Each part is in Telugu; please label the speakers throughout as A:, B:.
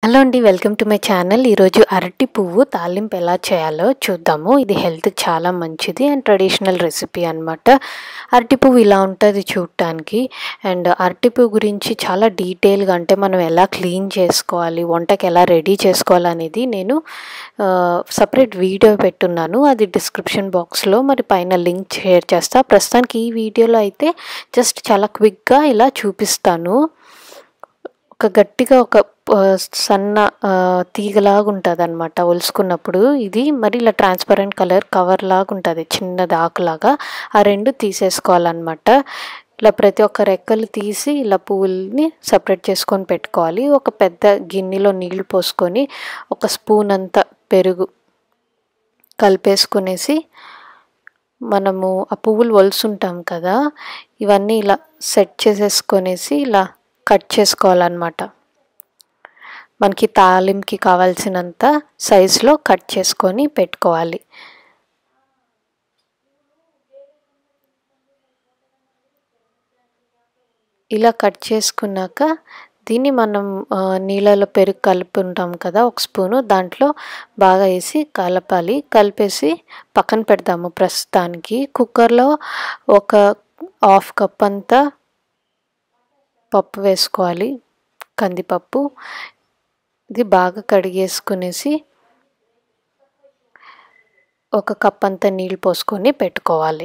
A: హలో అండి వెల్కమ్ టు మై ఛానల్ ఈరోజు అరటి పువ్వు తాలింపు ఎలా చేయాలో చూద్దాము ఇది హెల్త్ చాలా మంచిది అండ్ ట్రెడిషనల్ రెసిపీ అనమాట అరటి పువ్వు ఇలా ఉంటుంది చూడటానికి అండ్ అరటి పువ్వు గురించి చాలా డీటెయిల్గా అంటే మనం ఎలా క్లీన్ చేసుకోవాలి వంటకి ఎలా రెడీ చేసుకోవాలనేది నేను సపరేట్ వీడియో పెట్టున్నాను అది డిస్క్రిప్షన్ బాక్స్లో మరి పైన లింక్ షేర్ చేస్తా ప్రస్తుతానికి ఈ వీడియోలో అయితే జస్ట్ చాలా క్విక్గా ఇలా చూపిస్తాను ఒక గట్టిగా ఒక సన్న తీగలాగా ఉంటుంది అనమాట ఒలుసుకున్నప్పుడు ఇది మరి ఇలా ట్రాన్స్పరెంట్ కలర్ కవర్ లాగా ఉంటుంది చిన్నది ఆకులాగా ఆ రెండు తీసేసుకోవాలన్నమాట ఇలా ప్రతి ఒక్క రెక్కలు తీసి ఇలా పువ్వుల్ని సపరేట్ చేసుకొని పెట్టుకోవాలి ఒక పెద్ద గిన్నెలో నీళ్లు పోసుకొని ఒక స్పూన్ అంత పెరుగు కలిపేసుకునేసి మనము ఆ పువ్వులు ఒలుసుంటాం కదా ఇవన్నీ ఇలా సెట్ చేసేసుకొనేసి ఇలా కట్ చేసుకోవాలన్నమాట మనకి తాలింకి కావాల్సినంత సైజులో కట్ చేసుకొని పెట్టుకోవాలి ఇలా కట్ చేసుకున్నాక దీన్ని మనం నీళ్ళలో పెరుగు కలిపి ఉంటాం కదా ఒక స్పూను దాంట్లో బాగా వేసి కలపాలి కలిపేసి పక్కన పెడతాము ప్రస్తుతానికి కుక్కర్లో ఒక హాఫ్ కప్ అంతా పప్పు వేసుకోవాలి కందిపప్పు ఇది బాగా కడిగేసుకునేసి ఒక కప్ అంత నీళ్ళు పోసుకొని పెట్టుకోవాలి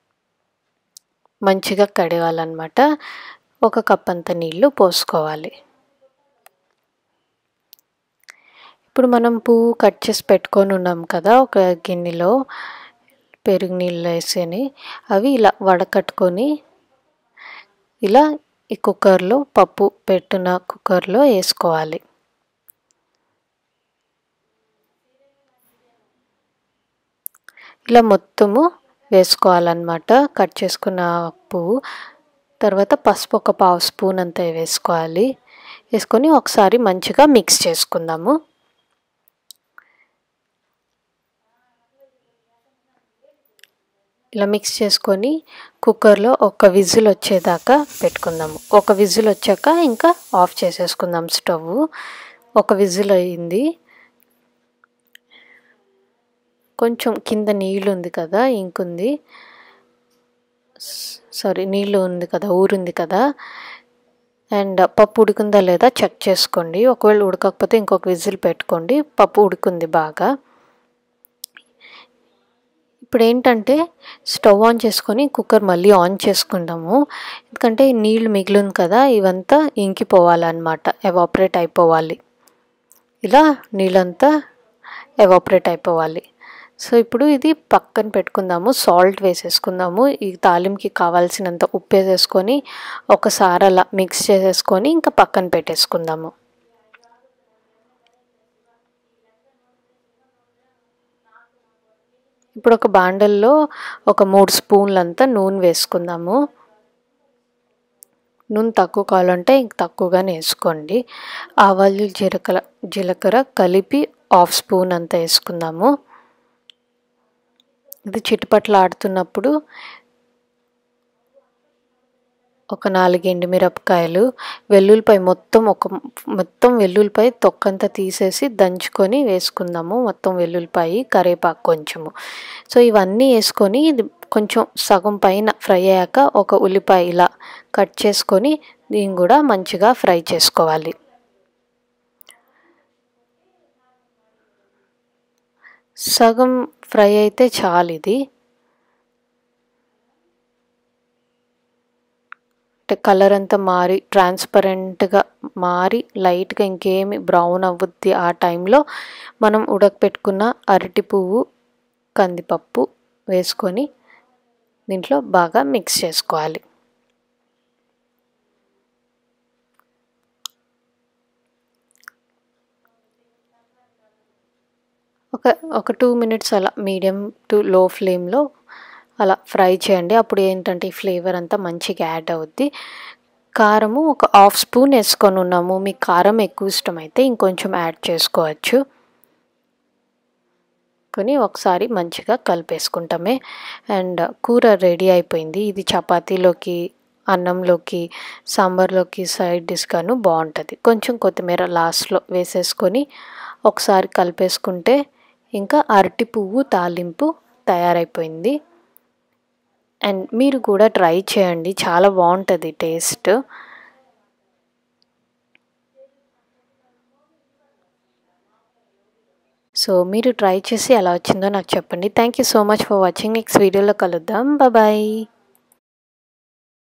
A: మంచిగా కడగాలన్నమాట ఒక కప్ అంత నీళ్ళు పోసుకోవాలి ఇప్పుడు మనం పువ్వు కట్ చేసి పెట్టుకొని ఉన్నాం కదా ఒక గిన్నెలో పెరుగు నీళ్ళు వేసేని అవి ఇలా వడకట్టుకొని ఇలా ఈ కుక్కర్లో పప్పు పెట్టిన కుక్కర్లో వేసుకోవాలి ఇలా మొత్తము వేసుకోవాలన్నమాట కట్ చేసుకున్న పువ్వు తర్వాత పసుపు ఒక పావు స్పూన్ అంతా వేసుకోవాలి వేసుకొని ఒకసారి మంచిగా మిక్స్ చేసుకుందాము ఇలా మిక్స్ చేసుకొని కుక్కర్లో ఒక విజిల్ వచ్చేదాకా పెట్టుకుందాము ఒక విజిల్ వచ్చాక ఇంకా ఆఫ్ చేసేసుకుందాం స్టవ్ ఒక విజిల్ అయింది కొంచెం కింద నీళ్ళు ఉంది కదా ఇంకుంది సారీ నీళ్ళు ఉంది కదా ఊరుంది కదా అండ్ పప్పు ఉడికిందా లేదా చెక్ చేసుకోండి ఒకవేళ ఉడకకపోతే ఇంకొక విజిల్ పెట్టుకోండి పప్పు ఉడికింది బాగా ఇప్పుడు ఏంటంటే స్టవ్ ఆన్ చేసుకొని కుక్కర్ మళ్ళీ ఆన్ చేసుకుందాము ఎందుకంటే నీళ్ళు మిగిలింది కదా ఇవంతా ఇంకిపోవాలన్నమాట ఎవాపరేట్ అయిపోవాలి ఇలా నీళ్ళంతా ఎవాపరేట్ అయిపోవాలి సో ఇప్పుడు ఇది పక్కన పెట్టుకుందాము సాల్ట్ వేసేసుకుందాము ఈ తాలింకి కావాల్సినంత ఉప్పు వేసేసుకొని ఒకసారి అలా మిక్స్ చేసేసుకొని ఇంకా పక్కన పెట్టేసుకుందాము ఇప్పుడు ఒక బాండల్లో ఒక మూడు స్పూన్లంతా నూనె వేసుకుందాము నూనె తక్కువ కావాలంటే ఇంక తక్కువగానే వేసుకోండి ఆవాలు జీలకర్ర జీలకర్ర కలిపి హాఫ్ స్పూన్ అంతా వేసుకుందాము ఇది చిట్టుపట్లు ఆడుతున్నప్పుడు ఒక నాలుగు ఎండుమిరపకాయలు వెల్లుల్లిపాయ మొత్తం ఒక మొత్తం వెల్లుల్లిపాయ తొక్కంతా తీసేసి దంచుకొని వేసుకుందాము మొత్తం వెల్లుల్లిపాయ కరివేపాకు కొంచెము సో ఇవన్నీ వేసుకొని ఇది కొంచెం సగం పైన ఫ్రై అయ్యాక ఒక ఉల్లిపాయ ఇలా కట్ చేసుకొని దీన్ని కూడా మంచిగా ఫ్రై చేసుకోవాలి సగం ఫ్రై అయితే చాలు ఇది అంటే కలర్ అంతా మారి ట్రాన్స్పరెంట్గా మారి లైట్గా ఇంకేమి బ్రౌన్ అవ్వుద్ది ఆ టైంలో మనం ఉడకపెట్టుకున్న అరటి పువ్వు కందిపప్పు వేసుకొని దీంట్లో బాగా మిక్స్ చేసుకోవాలి ఒక ఒక టూ మినిట్స్ అలా మీడియం టు లో ఫ్లేమ్లో అలా ఫ్రై చేయండి అప్పుడు ఏంటంటే ఈ ఫ్లేవర్ అంతా మంచిగా యాడ్ అవుద్ది కారము ఒక హాఫ్ స్పూన్ వేసుకొని ఉన్నాము మీకు కారం ఎక్కువ ఇష్టమైతే ఇంకొంచెం యాడ్ చేసుకోవచ్చు కొని ఒకసారి మంచిగా కలిపేసుకుంటామే అండ్ కూర రెడీ అయిపోయింది ఇది చపాతీలోకి అన్నంలోకి సాంబార్లోకి సైడ్ డిష్గాను బాగుంటుంది కొంచెం కొత్తిమీర లాస్ట్లో వేసేసుకొని ఒకసారి కలిపేసుకుంటే ఇంకా అరటి పువ్వు తాలింపు తయారైపోయింది అండ్ మీరు కూడా ట్రై చేయండి చాలా బాగుంటుంది టేస్ట్ సో మీరు ట్రై చేసి ఎలా వచ్చిందో నాకు చెప్పండి thank you so much for watching next వీడియోలో కలుద్దాం బాయ్